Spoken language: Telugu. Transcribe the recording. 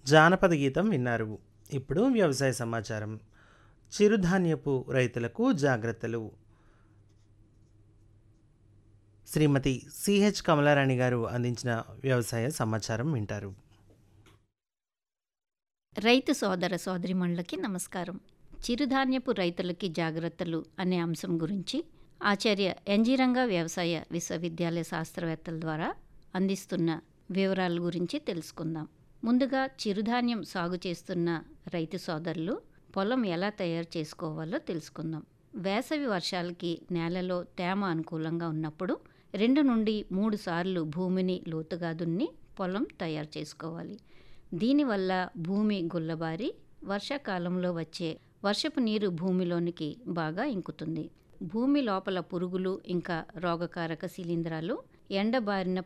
జానపద గీతం విన్నారు ఇప్పుడు వ్యవసాయ సమాచారం చిరుధాన్యపు రైతులకు జాగ్రత్తలు శ్రీమతి సిహెచ్ కమలారాణి గారు అందించిన వ్యవసాయ సమాచారం వింటారు రైతు సోదర సోదరిమణులకి నమస్కారం చిరుధాన్యపు రైతులకి జాగ్రత్తలు అనే అంశం గురించి ఆచార్య ఎన్జీరంగా వ్యవసాయ విశ్వవిద్యాలయ శాస్త్రవేత్తల ద్వారా అందిస్తున్న వివరాల గురించి తెలుసుకుందాం ముందుగా చిరుధాన్యం సాగు చేస్తున్న రైతు సోదరులు పొలం ఎలా తయారు చేసుకోవాలో తెలుసుకుందాం వేసవి వర్షాలకి నేలలో తేమ అనుకూలంగా ఉన్నప్పుడు రెండు నుండి మూడు సార్లు భూమిని లోతుగా దున్ని పొలం తయారు చేసుకోవాలి దీనివల్ల భూమి గుల్లబారి వర్షాకాలంలో వచ్చే వర్షపు నీరు భూమిలోనికి బాగా ఇంకుతుంది భూమి లోపల పురుగులు ఇంకా రోగకారక శిలీంధ్రాలు ఎండబారిన